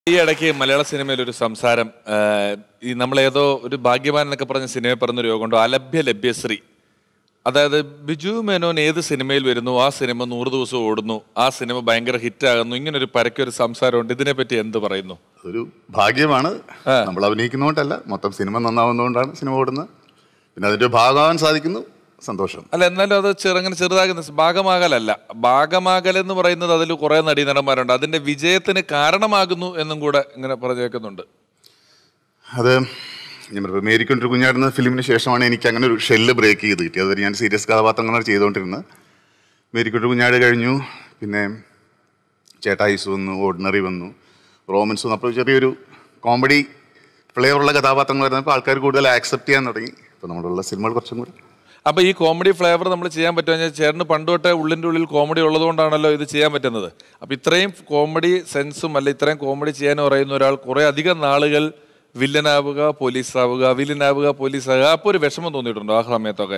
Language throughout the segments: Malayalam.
ഈ ഇടയ്ക്ക് മലയാള സിനിമയിൽ ഒരു സംസാരം ആ, ഈ നമ്മളേതോ ഒരു ഭാഗ്യവാൻ എന്നൊക്കെ പറഞ്ഞ സിനിമയിൽ പറഞ്ഞൊരു യോഗമുണ്ടോ അലഭ്യ ലഭ്യശ്രീ അതായത് ബിജു മേനോൻ ഏത് സിനിമയിൽ വരുന്നു ആ സിനിമ നൂറ് ദിവസം ഓടുന്നു ആ സിനിമ ഭയങ്കര ഹിറ്റാകുന്നു ഇങ്ങനെ ഒരു പരക്കൊരു സംസാരമുണ്ട് ഇതിനെപ്പറ്റി എന്ത് പറയുന്നു ഒരു ഭാഗ്യമാണ് നമ്മൾ അഭിനയിക്കുന്നതുകൊണ്ടല്ല മൊത്തം സിനിമ നന്നാവുന്നതുകൊണ്ടാണ് സിനിമ ഓടുന്നത് പിന്നെ അതിന്റെ ഒരു ഭാഗമാവാൻ സാധിക്കുന്നു സന്തോഷം അല്ല എന്നാലും അത് ചെറുങ്ങനെ ചെറുതാകുന്ന ഭാഗമാകലല്ല ഭാഗമാകൽ എന്ന് പറയുന്നത് അതിൽ കുറെ നടീനടന്മാരുണ്ട് അതിന്റെ വിജയത്തിന് കാരണമാകുന്നു എന്നും കൂടെ ഇങ്ങനെ പറഞ്ഞേക്കുന്നുണ്ട് അത് ഞാൻ പറയുന്നത് മേരിക്കൊണ്ടൊരു കുഞ്ഞാടുന്ന ഫിലിമിന് ശേഷമാണ് എനിക്ക് അങ്ങനെ ഒരു ഷെല്ല് ബ്രേക്ക് ചെയ്ത് കിട്ടിയത് അതുവരെ ഞാൻ സീരിയസ് കഥാപാത്രങ്ങളാണ് ചെയ്തുകൊണ്ടിരുന്നത് മേരിക്കൊണ്ടൊരു കുഞ്ഞാട് കഴിഞ്ഞു പിന്നെ ചേട്ടായിസ് വന്നു ഓർഡിനറി വന്നു റോമൻസ് വന്നു അപ്പോൾ ചെറിയൊരു കോമഡി ഫ്ലേവറുള്ള കഥാപാത്രങ്ങൾ വരുന്നപ്പോൾ ആൾക്കാർ കൂടുതൽ ആക്സെപ്റ്റ് ചെയ്യാൻ തുടങ്ങി ഇപ്പോൾ നമ്മളുള്ള സിനിമകൾ കുറച്ചും കൂടെ അപ്പൊ ഈ കോമഡി ഫ്ലേവർ നമ്മൾ ചെയ്യാൻ പറ്റുമെന്ന് വെച്ചാൽ ചേട്ടന് പണ്ട് തൊട്ടേ ഉള്ളിൻ്റെ ഉള്ളിൽ കോമഡി ഉള്ളതുകൊണ്ടാണല്ലോ ഇത് ചെയ്യാൻ പറ്റുന്നത് അപ്പൊ ഇത്രയും കോമഡി സെൻസും അല്ല ഇത്രയും കോമഡി ചെയ്യാൻ പറയുന്ന ഒരാൾ കുറെ അധികം നാളുകൾ വില്ലനാവുക പോലീസാവുക വില്ലനാവുക പോലീസാവുക അപ്പൊ ഒരു വിഷമം തോന്നിയിട്ടുണ്ടോ ആ സമയത്തൊക്കെ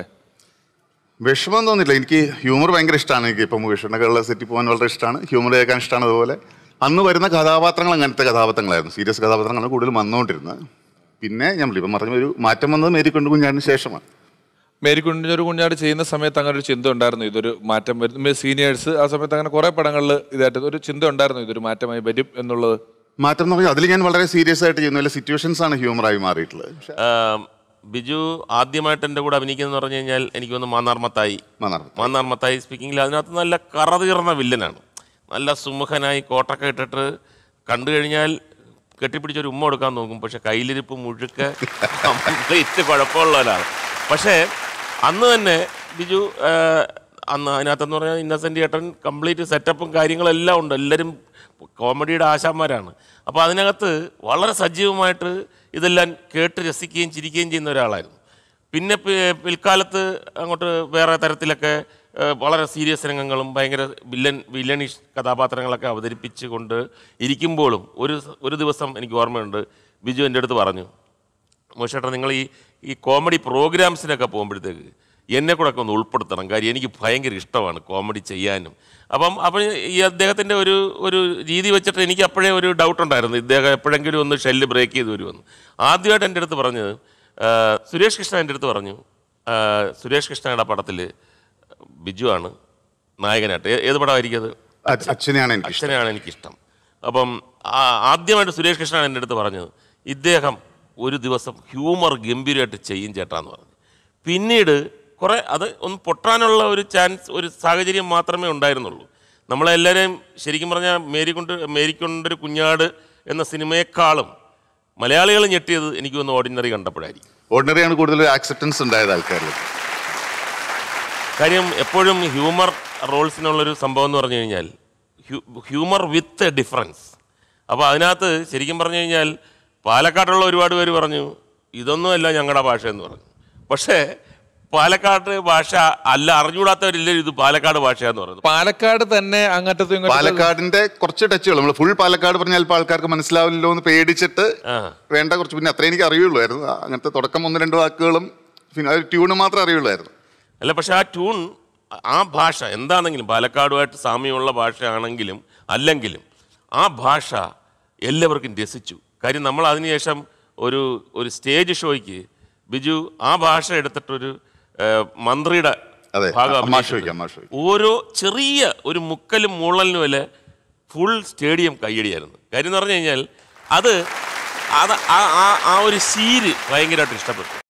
വിഷമം തോന്നില്ല എനിക്ക് ഹ്യൂമർ ഭയങ്കര ഇഷ്ടമാണ് എനിക്ക് ഇപ്പം മുകേഷിൻ്റെ ഉള്ള സെറ്റിൽ പോകാൻ വളരെ ഇഷ്ടമാണ് ഹ്യൂമർ കേൾക്കാൻ ഇഷ്ടമാണ് അതുപോലെ അന്ന് വരുന്ന കഥാപാത്രങ്ങൾ അങ്ങനത്തെ കഥാപാത്രങ്ങളായിരുന്നു സീരിയസ് കഥാപാത്രങ്ങളാണ് കൂടുതൽ വന്നുകൊണ്ടിരുന്നത് പിന്നെ ഞാൻ ഇപ്പം പറഞ്ഞ ഒരു മാറ്റം വന്നത് മേരിക്കൊണ്ട് കുഞ്ഞാടിന് ശേഷമാണ് മേരിക്കുഞ്ഞൊരു കുഞ്ഞാട് ചെയ്യുന്ന സമയത്ത് അങ്ങനെ ഒരു ചിന്ത ഉണ്ടായിരുന്നു ഇതൊരു മാറ്റം വരും സീനിയേഴ്സ് ആ സമയത്ത് അങ്ങനെ കുറെ പടങ്ങളിൽ ഇതായിട്ട് ഒരു ചിന്ത ഉണ്ടായിരുന്നു ഇതൊരു മാറ്റമായി വരും എന്നുള്ളത് മാറ്റം എന്ന് പറഞ്ഞാൽ അതിൽ ഞാൻ വളരെ സീരിയസ് ആയിട്ട് ചെയ്യുന്നു അല്ല സിറ്റുവേഷൻസ് ആണ് ഹ്യൂമറായി മാറിയിട്ടുള്ളത് പക്ഷേ ആം, ബിജു ആദ്യമായിട്ട് എൻ്റെ കൂടെ അഭിനയിക്കുന്നത് പറഞ്ഞു കഴിഞ്ഞാൽ എനിക്ക് തോന്നുന്നു മാന്നാർ മത്തായി മാന്നാർ മാന്നാർ മത്തായി സ്പീക്കിങ്ങിൽ അതിനകത്ത് നല്ല കറതീർന്ന വില്ലനാണ് നല്ല സുമുഖനായി കോട്ടൊക്കെ ഇട്ടിട്ട് കണ്ടു കഴിഞ്ഞാൽ കെട്ടിപ്പിടിച്ചൊരു ഉമ്മ കൊടുക്കാൻ നോക്കും പക്ഷെ കയ്യിലിരിപ്പ് മുഴുക്ക കംപ്ലീറ്റ് കുഴപ്പമുള്ള ഒരാളാണ് പക്ഷേ അന്ന് തന്നെ ബിജു ആ, അന്ന് അതിനകത്തെന്ന് പറഞ്ഞാൽ ഇന്നസെൻ്റ് ഏട്ടൻ കംപ്ലീറ്റ് സെറ്റപ്പും കാര്യങ്ങളെല്ലാം ഉണ്ട് എല്ലാവരും കോമഡിയുടെ ആശാന്മാരാണ് അപ്പോൾ അതിനകത്ത് വളരെ സജീവമായിട്ട് ഇതെല്ലാം കേട്ട് രസിക്കുകയും ചിരിക്കുകയും ചെയ്യുന്ന ഒരാളായിരുന്നു പിന്നെ പി- പിൽക്കാലത്ത് അങ്ങോട്ട് വേറെ തരത്തിലൊക്കെ ഏഹ്, വളരെ സീരിയസ് രംഗങ്ങളും ഭയങ്കര വില്ലൻ വില്ലനിഷ് കഥാപാത്രങ്ങളൊക്കെ അവതരിപ്പിച്ച് കൊണ്ട് ഇരിക്കുമ്പോഴും ഒരു സ- ഒരു ദിവസം എനിക്ക് ഓർമ്മയുണ്ട് ബിജു എൻ്റെ അടുത്ത് പറഞ്ഞു മോശേട്ടാ നിങ്ങൾ ഈ ഈ കോമഡി പ്രോഗ്രാംസിനൊക്കെ പോകുമ്പോഴത്തേക്ക് എന്നെ കൂടെ ഒക്കെ ഒന്ന് ഉൾപ്പെടുത്തണം കാര്യം എനിക്ക് ഭയങ്കര ഇഷ്ടമാണ് കോമഡി ചെയ്യാനും അപ്പം അപ്പം ഈ അദ്ദേഹത്തിൻ്റെ ഒരു ഒരു രീതി വെച്ചിട്ട് എനിക്ക് അപ്പോഴേ ഒരു ഡൗട്ട് ഉണ്ടായിരുന്നു ഇദ്ദേഹം എപ്പോഴെങ്കിലും ഒന്ന് ഷെല്ല് ബ്രേക്ക് ചെയ്ത് വരുമെന്ന് ആദ്യമായിട്ട് എൻ്റെ അടുത്ത് പറഞ്ഞത് ആ, സുരേഷ് കൃഷ്ണ എൻ്റെ അടുത്ത് പറഞ്ഞു ആ, സുരേഷ് കൃഷ്ണയുടെ പടത്തിൽ ബിജു ആണ് നായകനായിട്ട് ഏ- ഏത് പടമായിരിക്കും അത് അച്ഛ- അച്ഛനെയാണ് എനിക്ക് ഇഷ്ടം അച്ഛനെയാണ് എനിക്കിഷ്ടം അപ്പം ആ- ആദ്യമായിട്ട് സുരേഷ് കൃഷ്ണൻ എൻ്റെ അടുത്ത് പറഞ്ഞത് ഇദ്ദേഹം ഒരു ദിവസം ഹ്യൂമർ ഗംഭീരമായിട്ട് ചെയ്യും ചേട്ടാന്ന് പറഞ്ഞു പിന്നീട് കുറേ അത് ഒന്ന് പൊട്ടാനുള്ള ഒരു ചാൻസ് ഒരു സാഹചര്യം മാത്രമേ ഉണ്ടായിരുന്നുള്ളൂ നമ്മളെല്ലാവരെയും ശരിക്കും പറഞ്ഞാൽ മേരിക്കൊണ്ട് മേരിക്കൊണ്ടൊരു കുഞ്ഞാട് എന്ന സിനിമയെക്കാളും മലയാളികൾ ഞെട്ടിയത് എനിക്ക് ഒന്ന് ഓർഡിനറി കണ്ടപ്പോഴായിരിക്കും ഓർഡിനറിയാണ് കൂടുതൽ ആക്സെപ്റ്റൻസ് ഉണ്ടായത് ആൾക്കാരിൽ കാര്യം എപ്പോഴും ഹ്യൂമർ റോൾസിനുള്ളൊരു സംഭവം എന്ന് പറഞ്ഞു കഴിഞ്ഞാൽ ഹ്യൂമർ വിത്ത് എ ഡിഫറൻസ് അപ്പോൾ അതിനകത്ത് ശരിക്കും പറഞ്ഞു കഴിഞ്ഞാൽ പാലക്കാട്ടുള്ള ഒരുപാട് പേര് പറഞ്ഞു ഇതൊന്നുമല്ല ഞങ്ങളുടെ ഭാഷ എന്ന് പറഞ്ഞു പക്ഷേ പാലക്കാട് ഭാഷ അല്ല അറിഞ്ഞുകൂടാത്തവരില്ല ഇത് പാലക്കാട് ഭാഷയെന്ന് പറയുന്നത് പാലക്കാട് തന്നെ അങ്ങോട്ടത്തും ഇങ്ങോട്ടും പാലക്കാടിന്റെ കുറച്ച് ടച്ചുകൾ നമ്മൾ ഫുൾ പാലക്കാട് പറഞ്ഞാൽ ഇപ്പോൾ ആൾക്കാർക്ക് മനസ്സിലാവില്ലല്ലോ എന്ന് പേടിച്ചിട്ട് ആ വേണ്ട കുറച്ച് പിന്നെ അത്രേ എനിക്ക് അറിയുള്ളായിരുന്നു അങ്ങനത്തെ തുടക്കം ഒന്ന് രണ്ട് വാക്കുകളും പിന്നെ ആ ഒരു ട്യൂണ് മാത്രമേ അറിയുള്ളായിരുന്നു അല്ല പക്ഷെ ആ ട്യൂൺ ആ ഭാഷ എന്താണെങ്കിലും പാലക്കാടുമായിട്ട് സാമ്യമുള്ള ഭാഷയാണെങ്കിലും അല്ലെങ്കിലും ആ ഭാഷ എല്ലാവർക്കും രസിച്ചു കാര്യം നമ്മൾ അതിനുശേഷം ഒരു ഒരു സ്റ്റേജ് ഷോയ്ക്ക് ബിജു ആ ഭാഷ എടുത്തിട്ടൊരു ഏഹ്, മന്ത്രിയുടെ അതെ, ഭാഗം അമ്മാ അഭിനയിച്ചിട്ടുണ്ട്. ഷോയ്ക്ക്, അമ്മാ ഷോയ്ക്ക്. ഓരോ ചെറിയ ഒരു മുക്കലും മൂളലിനും വരെ ഫുൾ സ്റ്റേഡിയം കയ്യടിയായിരുന്നു കാര്യം എന്ന് പറഞ്ഞു കഴിഞ്ഞാൽ അത് അത് ആ- ആ- ആ ഒരു സീര് ഭയങ്കരമായിട്ട് ഇഷ്ടപ്പെട്ടു